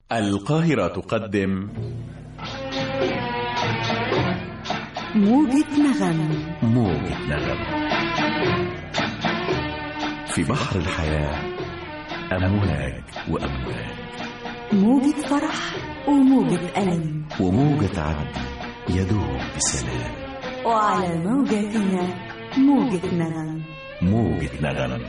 القاهرة تقدم موجة نغم موجة نغم في بحر الحياة أمواج وأمواج موجة فرح وموجة ألم وموجة عدل يدوب بسلام وعلى موجتنا موجة نغم موجة نغم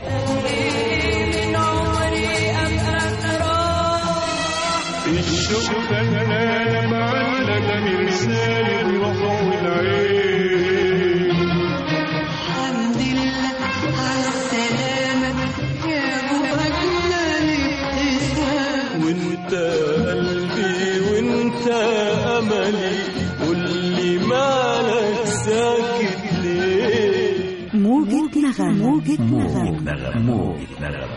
الشوق فنان معلق مرسال الروح والعين الحمد لله على السلامة يا أبو أجمل ابتسام وانت قلبي وانت املي قولي مالك ساكت ليه موجة نغم موجة موجة نغم نغم موجة نغم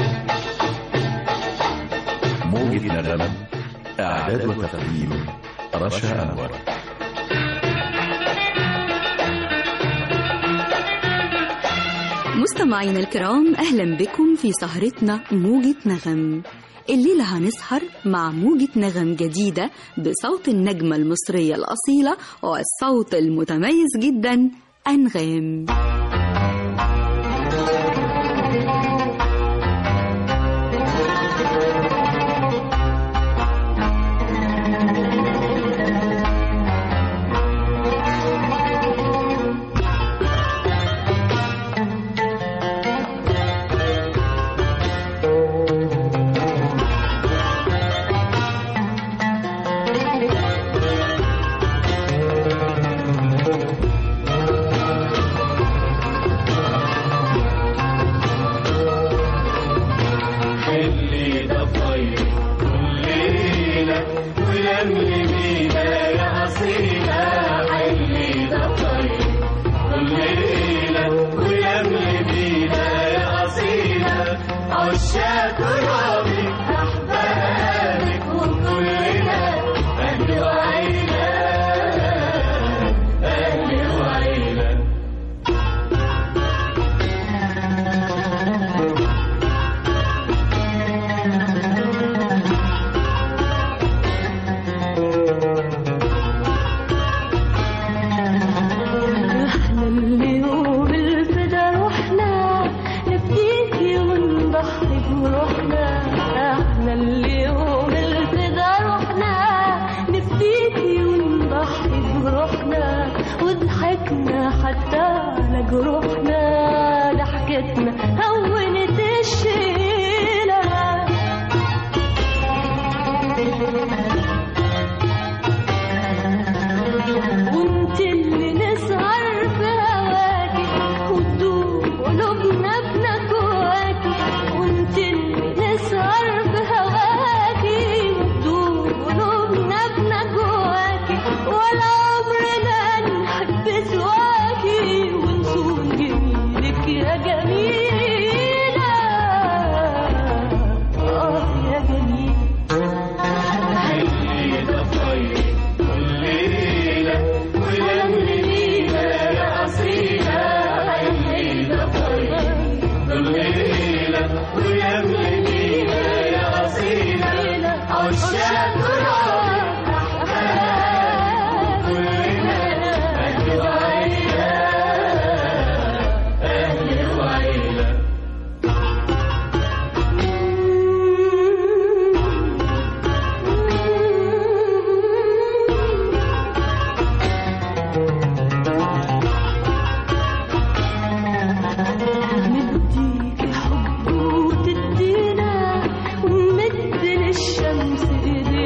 موجة نغم إعداد وتقديم رشا أنور مستمعينا الكرام أهلا بكم في سهرتنا موجة نغم الليلة هنسهر مع موجة نغم جديدة بصوت النجمة المصرية الأصيلة والصوت المتميز جدا أنغام اللي ده طيب كل ليلة ولملي بينا يا أصيلة اللي ده طيب كل ليلة ولملي بينا يا أصيلة عشاق رامي أحبابك وكلنا أهل وعيلة أهل وعيلة احنا اليوم الفدا رحنا نفديكي ونضحي بروحنا احنا اليوم الفدا رحنا نفديكي ونضحي بروحنا وضحكنا حتى على جروحنا ضحكتنا هونت الشيله وانت اللي نسهر في هواكي وتدوب قلوبنا بنكواكي وانت اللي نسهر في هواكي وتدوب قلوبنا بنكواكي ولا عمرنا نحب سواكي ونصون جميلك يا جميلة اه يا جميلة اللي ده طيب كل ليلة ولملي بينا يا أصيلة اللي ده طيب كل ليلة ولملي بينا يا أصيلة عشاق رامي كلنا أهل وعيلة أهل وعيلة نديك حب وتدينا ونمد للشمس ايدينا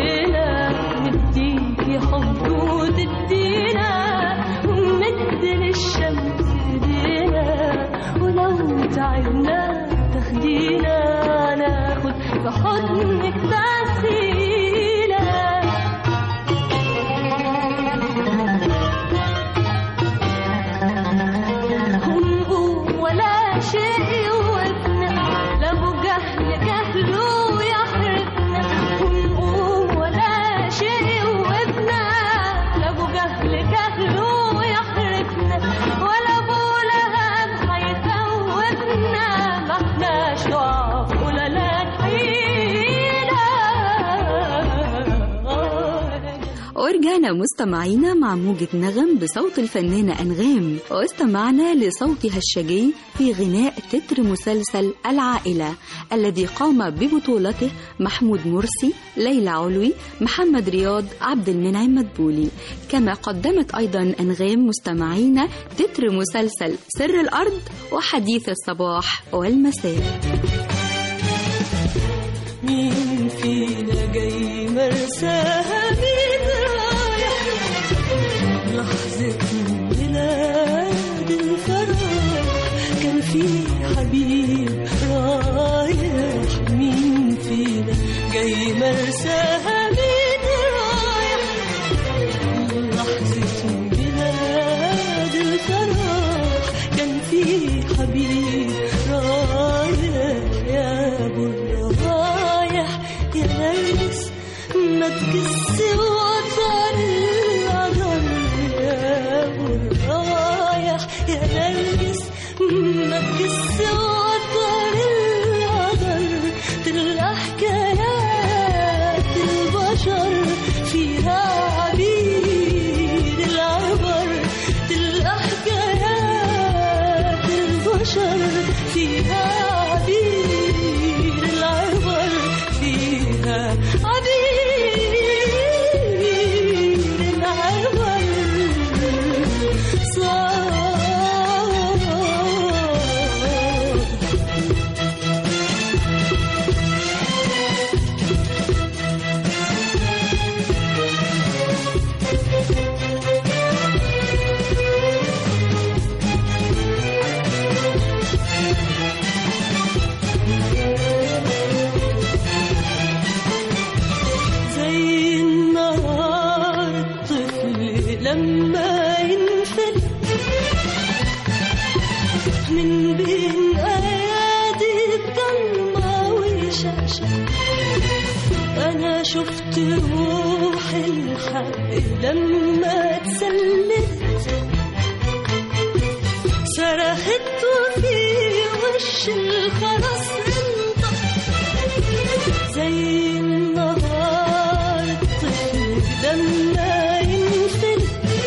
ورجعنا مستمعينا مع موجة نغم بصوت الفنانة أنغام واستمعنا لصوتها الشجي في غناء تتر مسلسل العائلة الذي قام ببطولته محمود مرسي ليلى علوي محمد رياض عبد المنعم مدبولي كما قدمت أيضا أنغام مستمعينا تتر مسلسل سر الأرض وحديث الصباح والمساء مين فينا جاي مرساها مين رايح لحظة ميلاد الفرح كان في حبيب رايح مين فينا جاي مرساها مين رايح لحظة ميلاد الفرح كان في حبيب رايح يا ابو الروايح يا نرجس ما تجس وطن القدر يا ابو الروايح يا نرجس ما تجس وطن القدر تلقى حكايات البشر فيها عبيد العبر تلقى حكايات البشر فيها عبيد العبر فيها عبيد العبر صار زي النهار الطفل لما ينفل من بين ايادي الضلمة والشاشة انا شفت روح الحق لما اتسلت صرخت وفي وش الخرس انطق زي النهار الطفل لما ينفل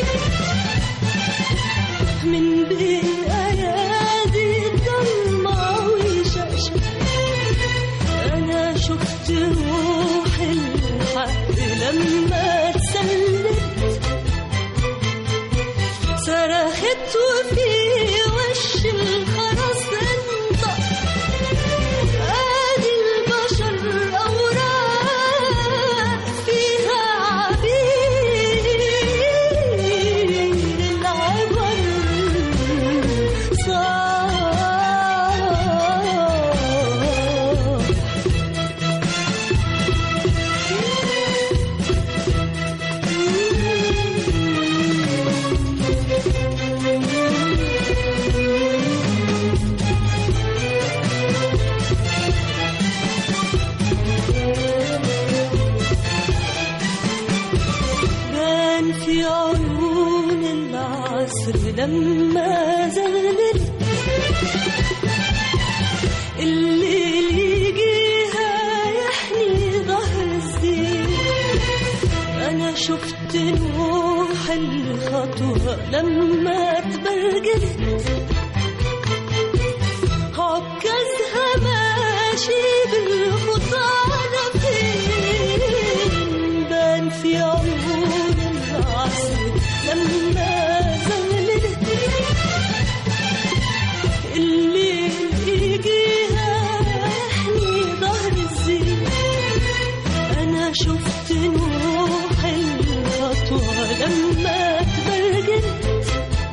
من بين ايادي الضلمة وشاشة انا شفت روح الحق لما اتسلت صرخت وفي وش الخرس انطق ادي البشر اوراق فيها عبيد العبر صار بان في عيون العصر لما زغلل الليل يجيها يحني ظهر الزين انا شفت نوح الخطوة لما تبرجلت عكازها ماشي بالخطى على فين بان في عيون العصر لما زغللت الليل يجيها يحني ظهر الزين انا شفت نوح الخطوة لما تبرجلت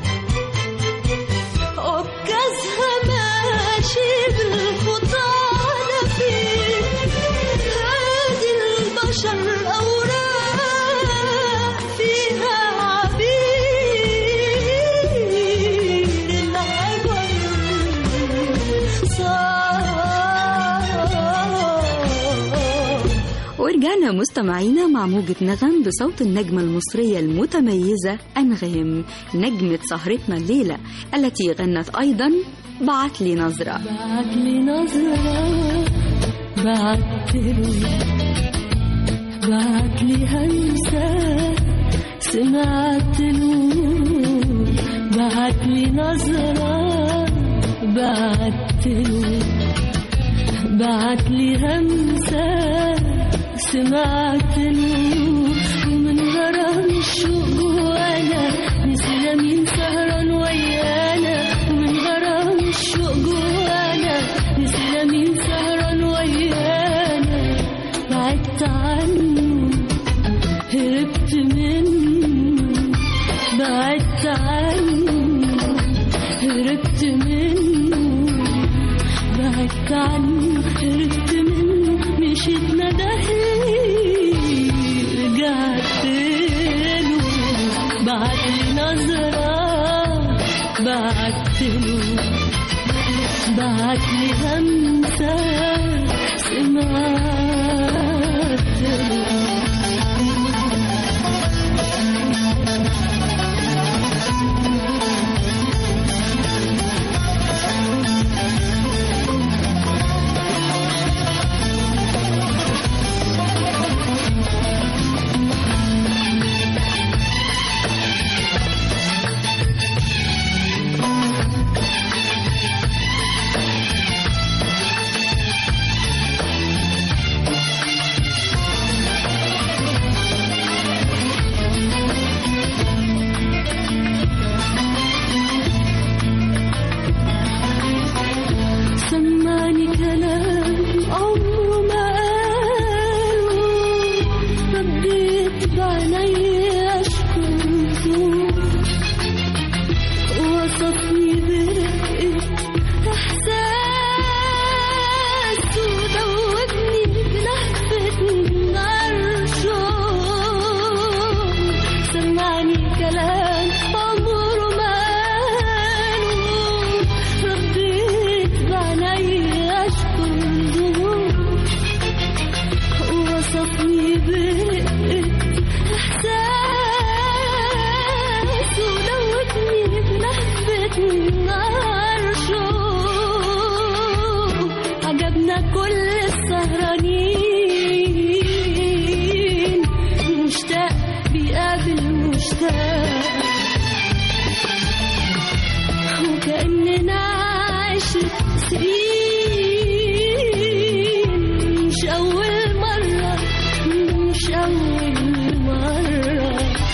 عكازها ماشي بالخطى على فين هادي البشر أوراق فيها عبيد العبر صار ورجعنا مستمعينا مع موجة نغم بصوت النجمة المصرية المتميزة أنغام نجمة سهرتنا الليلة التي غنت أيضا بعت لي نظرة بعت لي نظرة بعت له بعت لي همسة سمعت له بعت لي نظرة بعت له بعت لي همسة سمعت له ومن غرام الشوق جوانا نسينا مين سهران ويانا ومن غرام الشوق جوانا نسينا مين سهران ويانا بعدت عنه هربت منه بعدت عنه هربت منه بعدت عنه هربت منه مشيت ندهي رجعت له بعت لي نظرة بعت له بعت لي همسة سمعت له سمعني كلام عمره ما قاله رديت بعيني اشكره وصفني برقة احساس ودوبني بلهفة عرشه سمعني كلام عمره ما قاله رديت بعيني اشكر وصفني برقة احساس ودوبني بلهفة عرشه عجبنا كل السهرانين مشتاق بيقابل مشتاق وكأننا عشرة سنين مش أول مرة مش أول مرة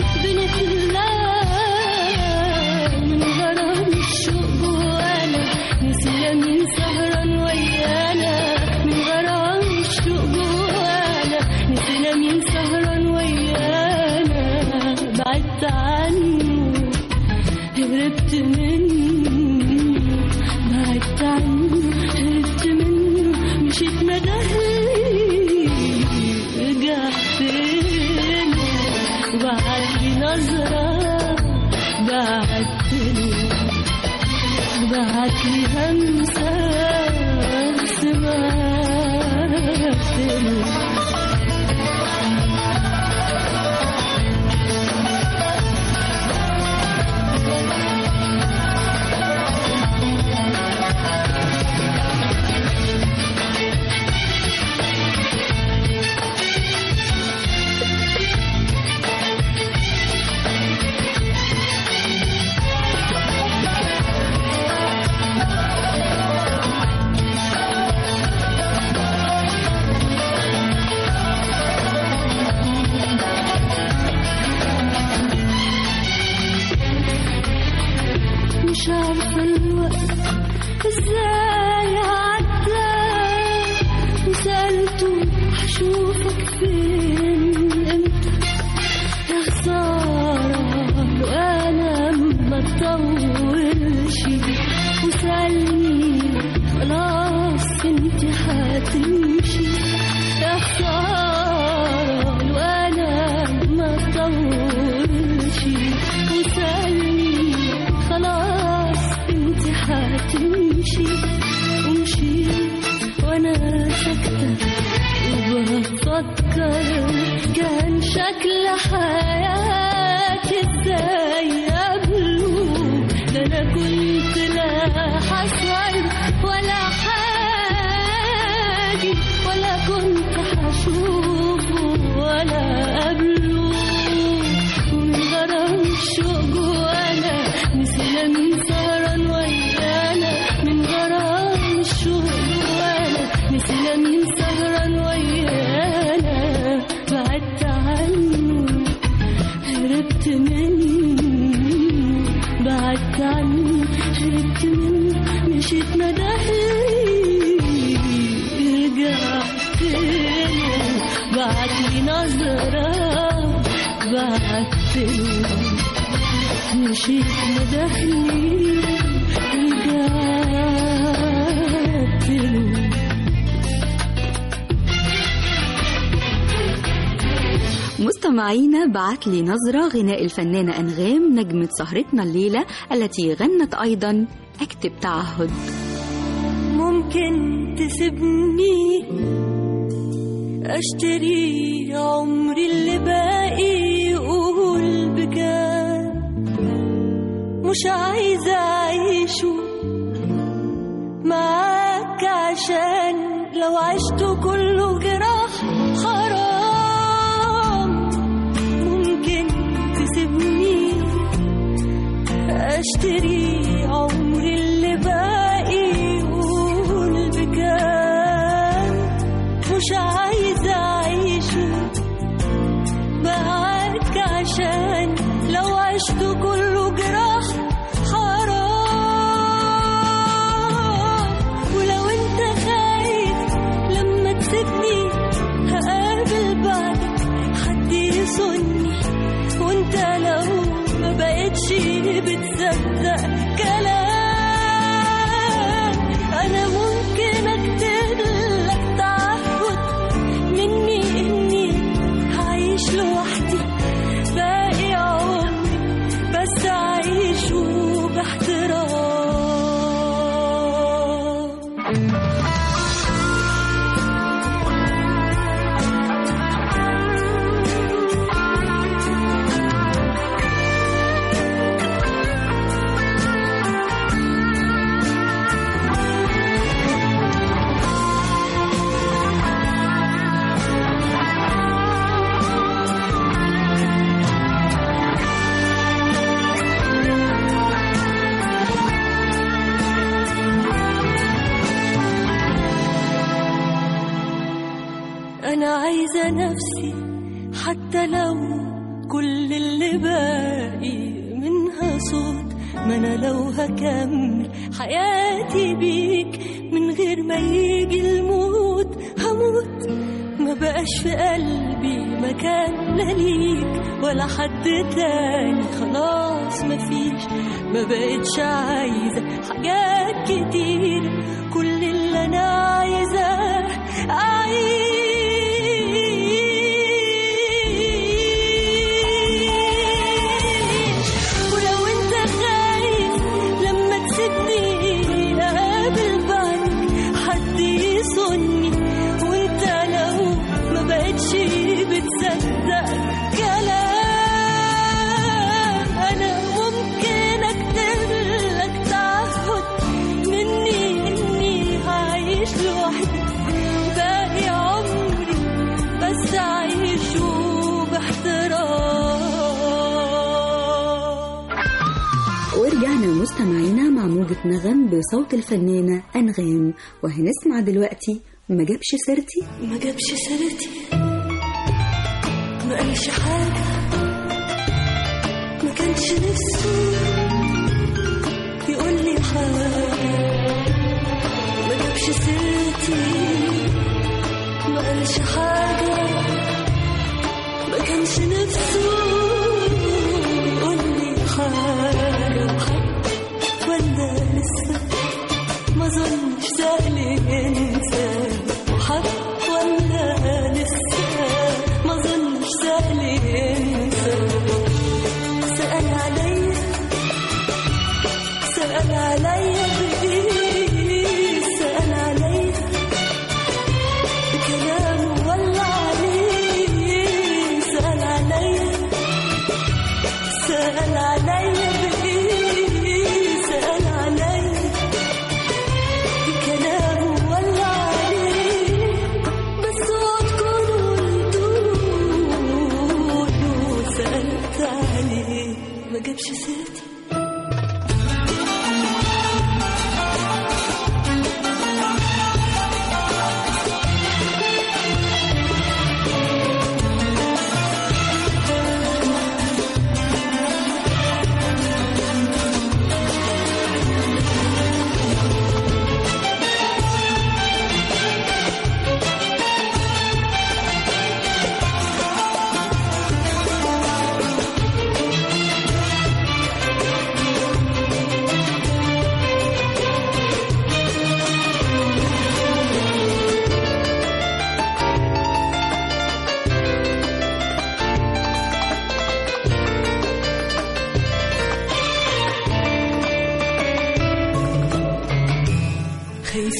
بنتلاقى من غرام الشوق جوانا نسينا مين سهران ويانا من غرام الشوق جوانا نسينا مين سهران ويانا بعدت عنه هربت منه بعدت عنه هربت منه مشيت ندهي رجعت له بعت لي نظرة بعت له بعت لي همسة سمعت له مش عارفة الوقت ازاي عدى وسألته هشوفك فين امتى يا خسارة وانا ما اطولش وسألني خلاص انت هتمشي يا خسارة وانا ما اطولش وسألني خلاص انت هتمشي ومشيت وانا ساكتة وبفكر كان شكل حياتي ازاي قبله ده انا كنت لا حصل ولا حاجي ولا كنت هشوفه ولا قبله ومن زهقت منه مشيت ندهلي رجعت له بعت لي نظرة بعت له مشيت ندهلي رجعت له مستمعينا بعت لي نظرة غناء الفنانة أنغام نجمة سهرتنا الليلة التي غنت أيضا أكتب تعهد ممكن تسيبني اشتري عمري اللي باقي قول بجد مش عايزة اعيشه معاك عشان لو عشت كله جراح حرام ممكن تسيبني اشتري عمري اللي باقي قول بجد مش عايزة أعيشه معاك عشان لو عشت كله جراح حرام ولو انت خايف لما تسيبني هقابل بعدك حد يصني وانت لو ما بقتش بتصدق كلام انا ممكن اكتب لك تعهد مني اني هعيش لوحدي باقي عمري بس اعيشه باحترام أنا عايزة نفسي حتى لو كل اللي باقي منها صوت ما أنا لو هكمل حياتي بيك من غير ما يجي الموت هموت ما بقاش في قلبي مكان لا ليك ولا حد تاني خلاص مفيش ما بقتش عايزة حاجات كتير كل اللي أنا عايزاه أعيش ولو أنت خايف لما تسيبني أقابل بعدك حد يصني وأنت لو ما بقتش بتصدق كلام أنا ممكن أكتب لك تعهد مني إني هعيش لوحدي باقي عمري بس أعيشه باحترام ورجعنا مستمعينا مع موجة نغم بصوت الفنانة أنغام وهنسمع دلوقتي ما جابش سيرتي ما جابش سيرتي ما قالش حاجة ما كانش نفسه يقول لي حاجة ما جابش سيرتي ما قالش حاجة ما كانش نفسه يقول لي حاجة ولا لسه ما ظنش سهل ينسى وحب ولا لسه ما ظنش سهل ينسى سأل عليا سأل عليا بإيه سأل عليا بكلامه ولا عليه سأل عليا سأل عليا بإيه سأل عليا بكلامه ولا عليه بس وأذكر قلتوله سألت عليه ما جابش سيرتي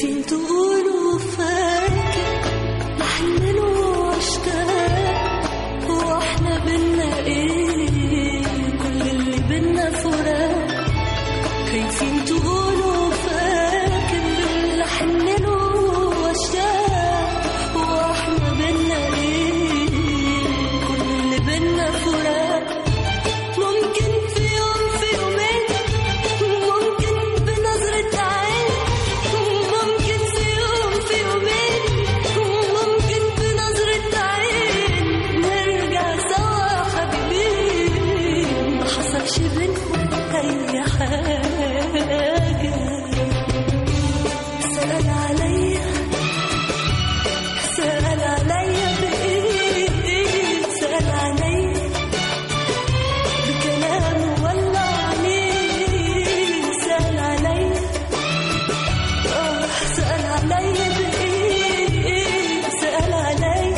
خايفين تقولوا فاكر لحن واشتاق هو احنا بينا ايه كل اللي بينا فراق خايفين تقولوا فاكر لحن واشتاق هو احنا بينا ايه كل اللي بينا فراق ممكن في يوم في يومين ممكن بنظرة عين ممكن في يوم في يومين ممكن بنظرة عين نرجع سوا حبيبين ما حصلش بينا أي حاجة سأل عليا سأل عليا بإيه سأل عليا بكلام ولا عليه سأل علي آه سأل علي بإيه سأل علي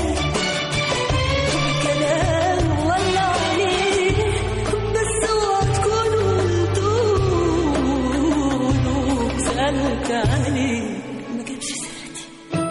بكلام ولا عليه بس اوعى تكونوا تقولوا سألت عليه ما جابش سيرتي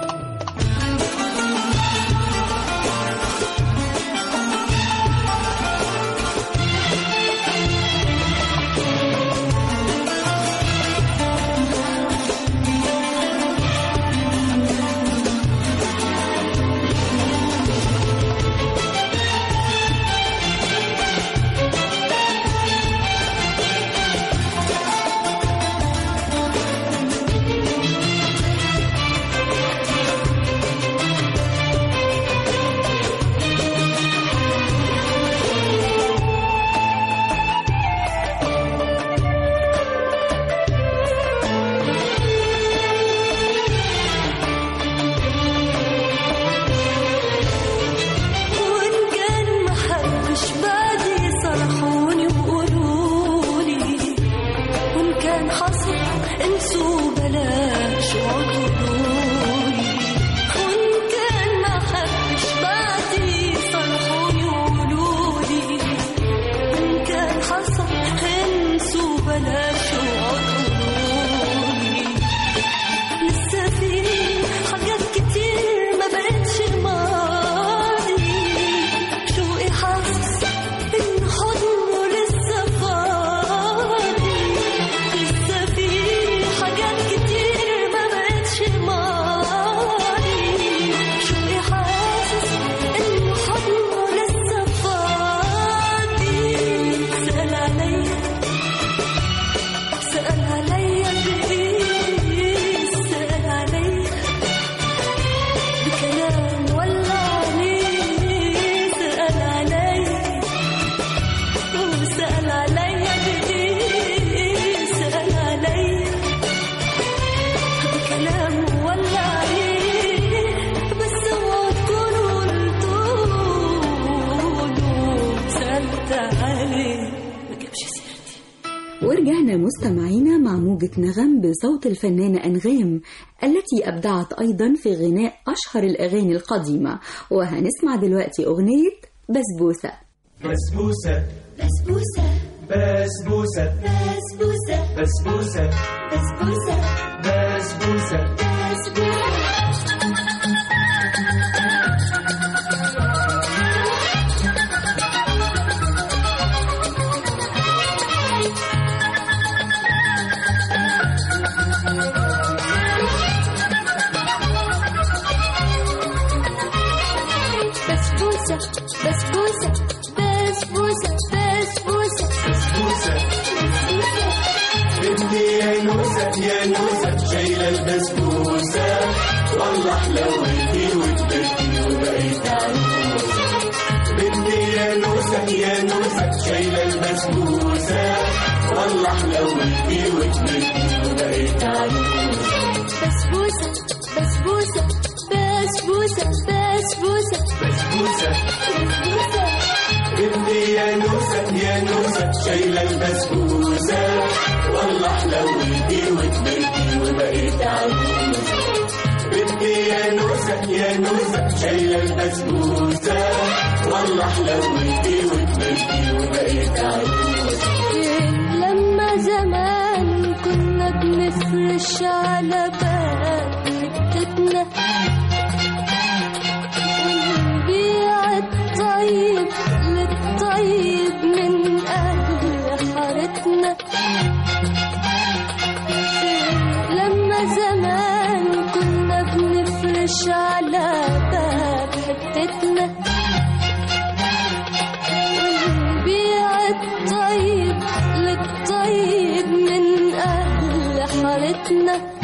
وإن كان ما حبش بعدي صرحوني وقولولي وإن كان حصل انسوا بلاش وقولولي وإن كان ما حبش بعدي صرحوني وقولولي وإن كان حصل انسوا بلاش وقولولي لسه في حاجات كتير ما بقتش ماضي شوقي حاسس ان حضنه لسه فاضي لسه في حاجات كتير ما بقتش ماضي شوقي حاسس ان حضنه لسه فاضي سأل عليا سأل عليا بإيه سأل عليا بكلام ولا عليه سأل عليا وسأل عليا بإيه سأل عليا بكلام ولا عليه بس اوعوا تكونوا قلتولوا سألت عليه ما جابش سيرتي ورجعنا مستمعينا مع موجة نغم بصوت الفنانة أنغام التي أبدعت أيضا في غناء أشهر الأغاني القديمة وهنسمع دلوقتي أغنية بسبوسة بسبوسة بسبوسة بسبوسة بسبوسة بسبوسة بسبوسة بسبوسة بسبوسة بسبوسة بسبوسة بسبوسة بسبوسة بسبوسة بدي يا نوسة يا نوسة شايلة البسبوسة والله حلوتي وكبرتي وبقيت عروسة بدي يا نوسة يا نوسة شايلة البسبوسة والله حلوتي وكبرتي وبقيت عروسة بسبوسة بسبوسة بسبوسة بسبوسة بسبوسة بسبوسة بدي يا نوسة يا نوسة شايلة البسبوسة والله حلوتي وكبرتي وبقيت عروسة بدي يا نوسة يا نوسة شايلة البسبوسة والله حلوتي وكبرتي وبقيت عروسة لما زمان كنا بنفرش على باب حتتنا ونبيع الطيب للطيب من أهل حارتنا لما زمان كنا بنفرش على باب حتتنا ونبيع الطيب للطيب من أهل حارتنا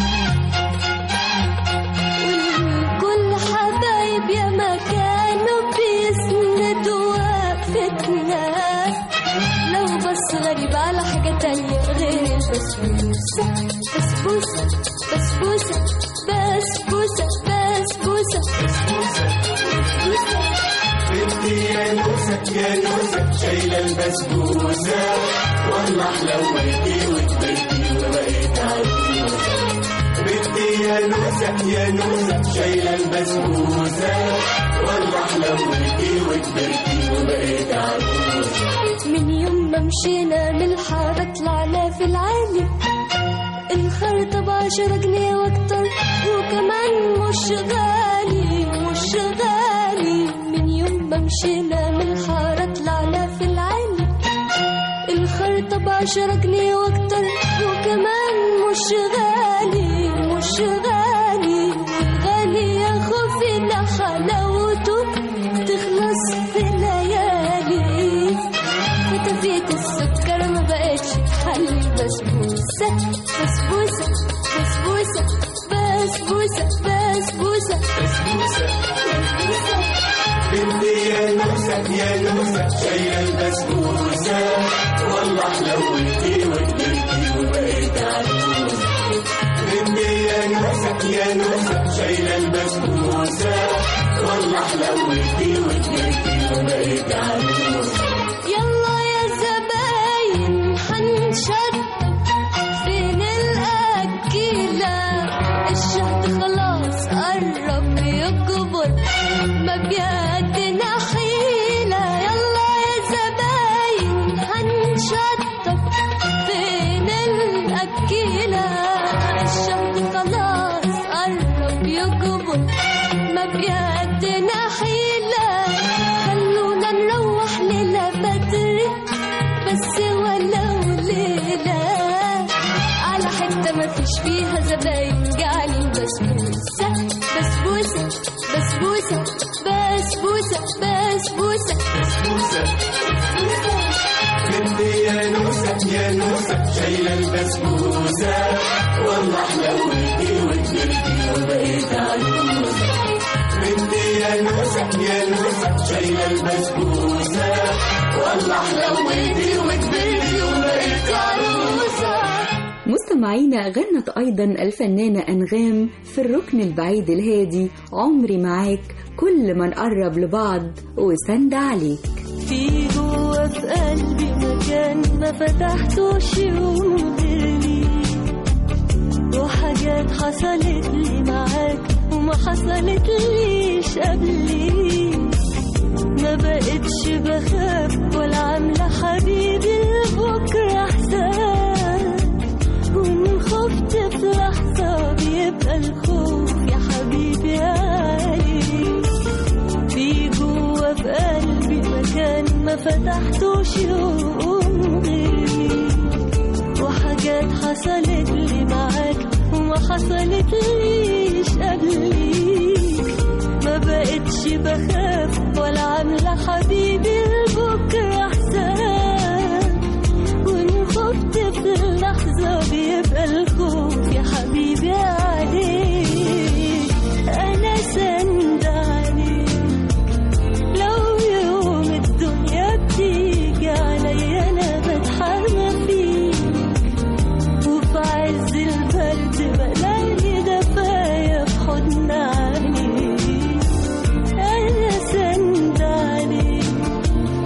والكل حبايب يا ما كانوا بيسندوا وقفتنا لو بس غريب على حاجة تانية غير البسبوسة بسبوسة بسبوسة بسبوسة بسبوسة بسبوسة بنتي يا نوسة يا نوسة شايلة البسبوسة والله حلويتي وكبرتي وبقيت عروسة بنتي يا نوسة يا نوسة شايلة البسبوسة والله حلويتي وكبرتي وبقيت عروسة من يوم ما مشينا من الحارة طلعنا في العالي الخرطة بعشرة جنيه واكتر وكمان مش غالي مش غالي من يوم ما مشينا من الحارة طلعنا في العالي الخرطة بعشرة جنيه واكتر وكمان مش غالي مش غالي الغالي يا خوفنا حلاوته تخلص في ليالي فتفيت السكر ما بقتش تحلي بسبوسة بسبوسة بسبوسة بسبوسة بسبوسة بسبوسة بنتي يا نوسة يا نوسة شايلة البسبوسة والله حلويتي وكبرتي وبقيت عروسة بنتي يا نوسة يا نوسة شايلة البسبوسة والله حلويتي وكبرتي وبقيت عروسة يلا يا زباين حنشد فين الأكيلة الشهد خلاص قرب يكبر ما بيدنا حيلة يلا يا زباين هنشطب فين الأكيلة الشهد خلاص قرب يكبر ما بيدنا حيلة خلونا نروح ليلة بدري بس ولو ليلة على حتة ما فيش فيها زباين جعلي بسبوسة بسبوسة بسبوسة بسبوسة بسبوسة بسبوسة بنتي يا نوسة يا نوسة شايلة البسبوسة والله حلويتي وكبرتي وبقيت عروسة بنتي يا نوسة يا نوسة شايلة البسبوسة والله حلويتي وكبرتي وبقيت عروسة مستمعينا غنت أيضا الفنانة أنغام في الركن البعيد الهادي عمري معاك كل ما نقرب لبعض وسند عليك في جوه في قلبي مكان ما فتحتوش يوم غير ليك وحاجات حصلت لي معاك وما حصلت ليش قبليك ما بقتش بخاف ولا عاملة حبيبي لبكرة حساب وإن خفت في لحظة بيبقى الخوف يا حبيبي عليك في جوه في قلبي مكان ما فتحتوش يوم غيري وحاجات حصلت لي معاك وما حصلت ليش قبليك ما بقتش بخاف ولا عاملة حبيبي لبكرة حساب وإن خفت في اللحظة بيبقى الخوف يا حبيبي عليك أنا سند عليك لو يوم الدنيا بتيجي عليا أنا بتحرمى فيك وفي عز البرد بلاقي دفايا في حضن عينيك أنا سند عليك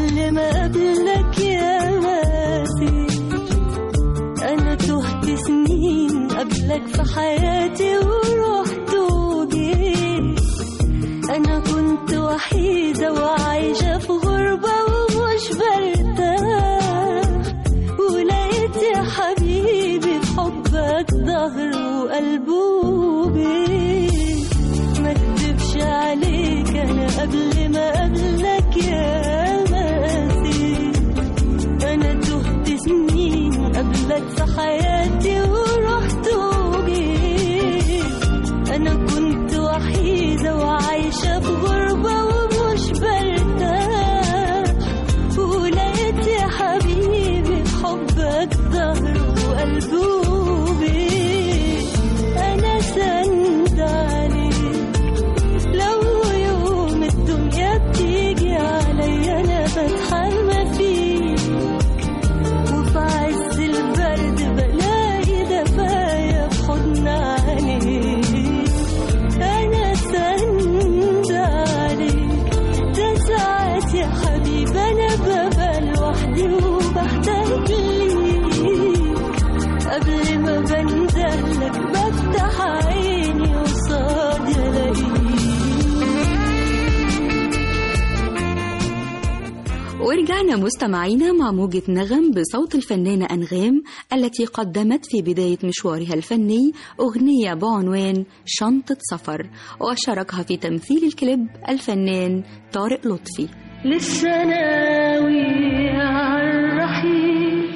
قبل ما قبلك يا ماسي أنا تهت سنين قبلك في حياتي ورحت وجيت أنا كنت وحيدة وعايشة في غربة ومش برتاح ولقيت يا حبيبي في حبك ظهر وقلب وبيت ما اكدبش عليك أنا قبل ما قبلك يا ماسي أنا تهت سنين قبلك في حياتي ورحت وجيت أنا كنت وحيدة وعايشة في غربة ومش برتاح ولقيت يا حبيبي في حبك ظهر وقلب وبيت أنا سند عليك لو يوم الدنيا بتيجي عليا أنا بتحمى فيك وفي عز البرد بلاقي دفايا في حضن عينيك أنا سند عليك ده ساعات يا حبيبي أنا ببقى لوحدي وبحتاج ليك قبل ما بندهلك بفتح عيني قصادي ألاقيك ورجعنا مستمعينا مع موجة نغم بصوت الفنانة أنغام التي قدمت في بداية مشوارها الفني أغنية بعنوان شنطة سفر وشاركها في تمثيل الكليب الفنان طارق لطفي لسه ناوي عالرحيل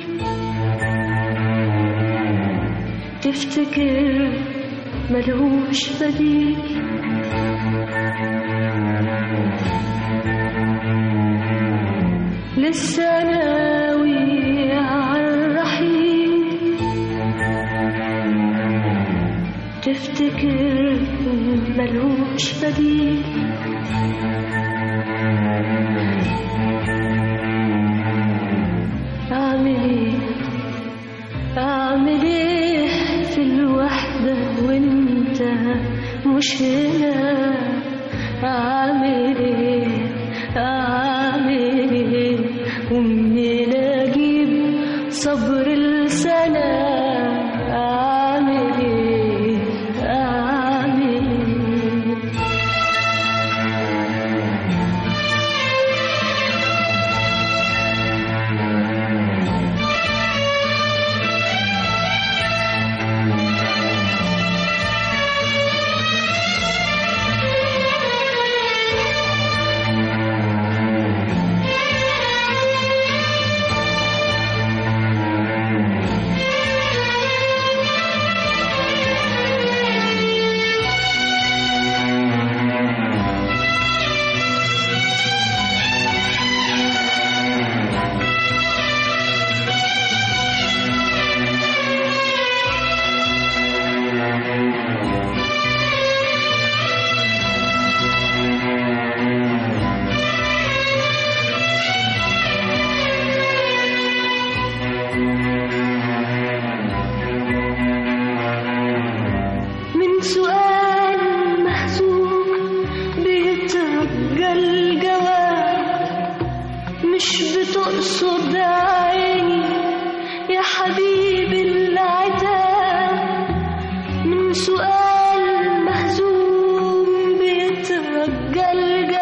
تفتكر ملهوش بديل لسه ناوي عالرحيل تفتكر ملهوش بديل أعمل إيه أعمل إيه في الوحدة وأنت مش هنا أعمل إيه أعمل إيه ومنين أجيب صبر السنة أعمل إيه أعمل إيه من سؤال محزون بيترجى الجواب مش بتقصد عيني يا حبيبي العتاب من سؤال محزون بيترجى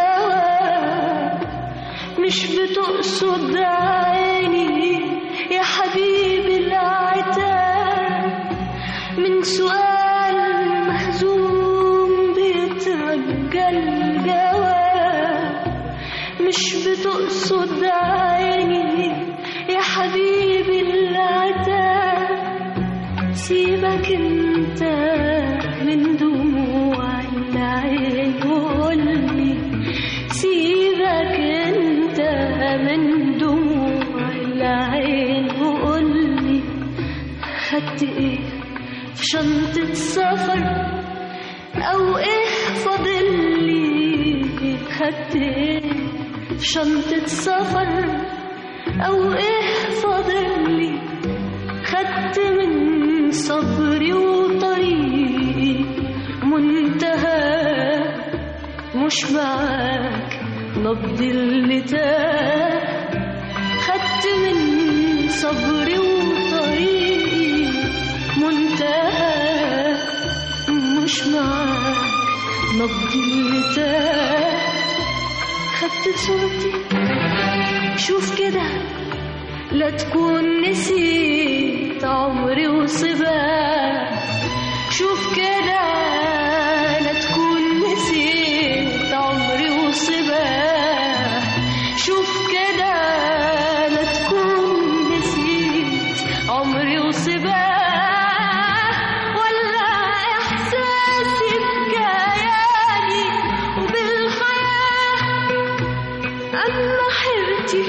الجواب مش بتقصد عيني يا حبيبي العتاب من سؤال محزون بيترجى الجواب مش بتقصد عيني يا حبيبي العتاب سيبك انت من دموع العين وقولي سيبك انت من دموع العين وقولي خدت ايه في شنطة سفر او ايه فاضل لي خدت ايه في شنطة سفر او ايه فاضل لي خدت من صبري وطريقي منتهى مش معاك نبض اللي تاه صورتي شوف كده لا تكون نسيت عمري وصباه شوف كده لا تكون نسيت عمري وصباه شوف كده لا تكون نسيت عمري وصباه ولا إحساسي بكياني وبالحياة أما حيرتي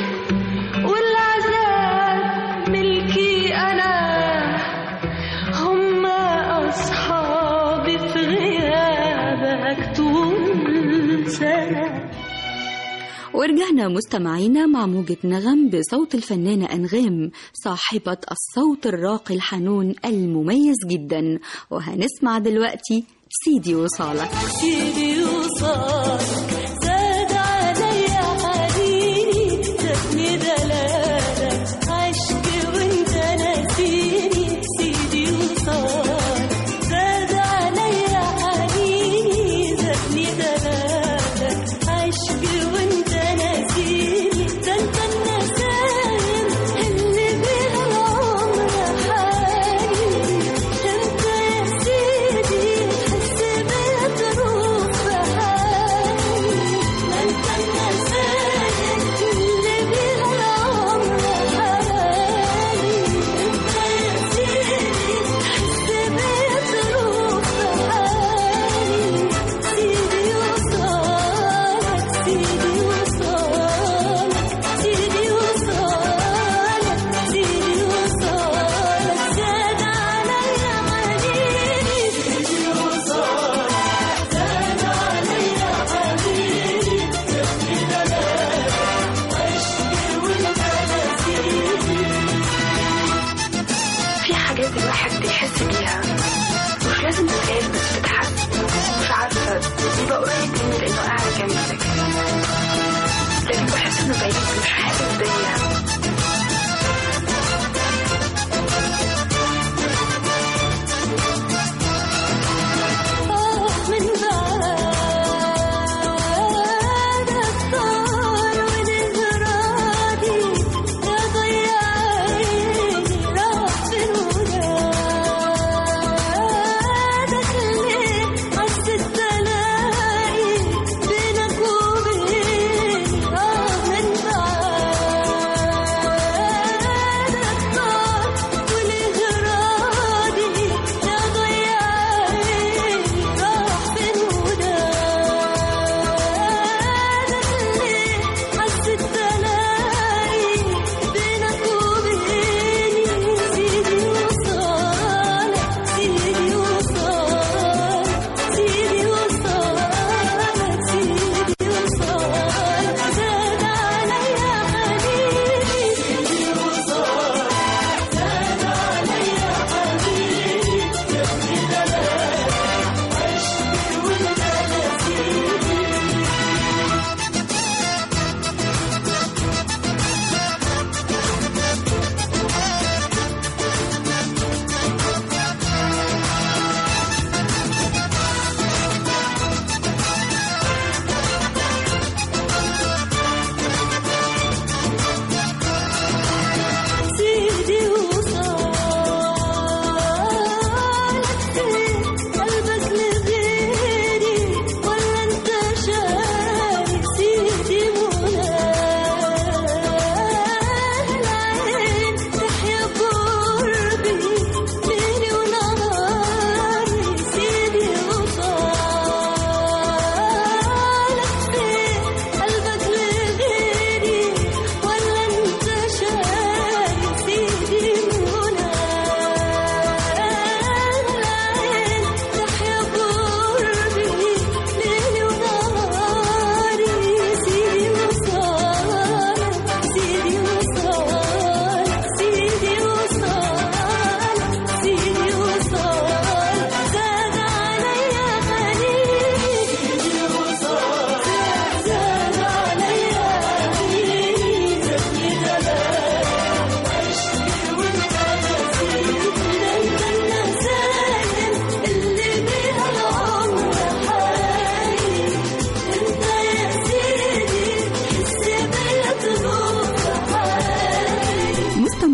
والعذاب ملكي أنا هم أصحابي في غيابك طول سنة ورجعنا مستمعينا مع موجة نغم بصوت الفنانة أنغام صاحبة الصوت الراقي الحنون المميز جدا وهنسمع دلوقتي سيدي وصالك سيدي وصالك زاد عليا حنيني زادني دلالك عشق وانت ناسيني سيدي وصالك زاد عليا حنيني زادني دلالك عشق وانت ناسيني ده انت النسايم اللي بيها العمر حالي انت يا سيدي تحس بيها تروح في حالي ما انت النسايم اللي بيها العمر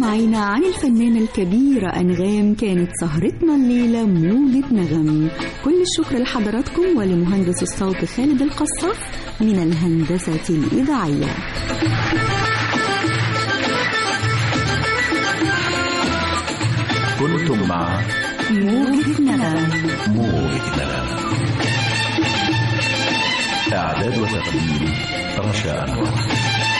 مستمعينا عن الفنانة الكبيرة أنغام كانت سهرتنا الليلة موجة نغم كل الشكر لحضراتكم ولمهندس الصوت خالد القصاص من الهندسة الإذاعية كنتم مع موجة نغم موجة نغم إعداد وتقديم رشا أنور